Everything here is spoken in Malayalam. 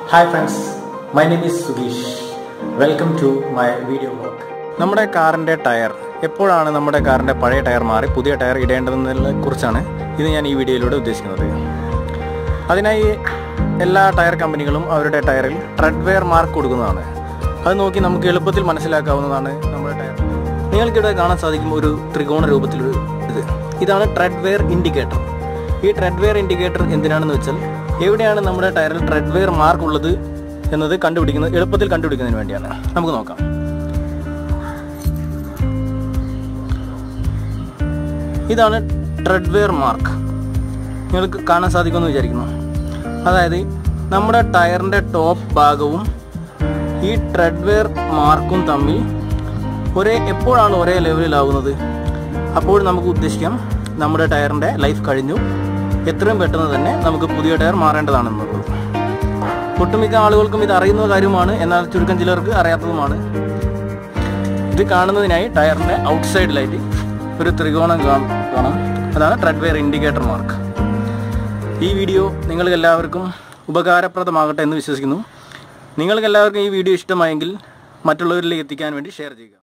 hi friends my name is സുഗീഷ് welcome to my video vlog നമ്മുടെ കാറിൻ്റെ ടയർ എപ്പോഴാണ് നമ്മുടെ കാറിൻ്റെ പഴയ ടയർ മാറി പുതിയ ടയർ ഇടേണ്ടതെന്നതിനെ കുറിച്ചാണ് ഇത് ഞാൻ ഈ വീഡിയോയിലൂടെ ഉദ്ദേശിക്കുന്നത് അതിനായി എല്ലാ ടയർ കമ്പനികളും അവരുടെ ടയറിൽ ട്രെഡ് വെയർ മാർക്ക് കൊടുക്കുന്നതാണ് അത് നോക്കി നമുക്ക് എളുപ്പത്തിൽ മനസ്സിലാക്കാവുന്നതാണ് നമ്മുടെ ടയർ നിങ്ങൾക്കിവിടെ കാണാൻ സാധിക്കും ഒരു ത്രികോണ രൂപത്തിലൊരു ഇത് ഇതാണ് ട്രെഡ് വെയർ ഇൻഡിക്കേറ്റർ ഈ ട്രെഡ് വെയർ ഇൻഡിക്കേറ്റർ എന്തിനാണെന്ന് വെച്ചാൽ എവിടെയാണ് നമ്മുടെ ടയറിൽ ട്രെഡ് വെയർ മാർക്ക് ഉള്ളത് എന്നത് കണ്ടുപിടിക്കുന്നത് എളുപ്പത്തിൽ കണ്ടുപിടിക്കുന്നതിന് വേണ്ടിയാണ് നമുക്ക് നോക്കാം ഇതാണ് ട്രെഡ് വെയർ മാർക്ക് നിങ്ങൾക്ക് കാണാൻ സാധിക്കുമെന്ന് വിചാരിക്കുന്നു അതായത് നമ്മുടെ ടയറിൻ്റെ ടോപ്പ് ഭാഗവും ഈ ട്രെഡ് വെയർ മാർക്കും തമ്മിൽ ഒരേ എപ്പോഴാണ് ഒരേ ലെവലിലാവുന്നത് അപ്പോൾ നമുക്ക് ഉദ്ദേശിക്കാം നമ്മുടെ ടയറിൻ്റെ ലൈഫ് കഴിഞ്ഞു എത്രയും പെട്ടെന്ന് തന്നെ നമുക്ക് പുതിയ ടയർ മാറേണ്ടതാണെന്നുള്ളത് ഒട്ടുമിക്ക ആളുകൾക്കും ഇത് അറിയുന്ന കാര്യമാണ് എന്നാൽ ചുരുക്കം ചിലർക്ക് അറിയാത്തതുമാണ് ഇത് കാണുന്നതിനായി ടയറിൻ്റെ ഔട്ട്സൈഡിലായിട്ട് ഒരു ത്രികോണം കാ- കാണാം അതാണ് ട്രെഡ് വെയർ ഇൻഡിക്കേറ്റർ മാർക്ക് ഈ വീഡിയോ നിങ്ങൾക്ക് എല്ലാവർക്കും ഉപകാരപ്രദമാകട്ടെ എന്ന് വിശ്വസിക്കുന്നു നിങ്ങൾക്ക് എല്ലാവർക്കും ഈ വീഡിയോ ഇഷ്ടമായെങ്കിൽ മറ്റുള്ളവരിലേക്ക് എത്തിക്കാൻ വേണ്ടി ഷെയർ ചെയ്യുക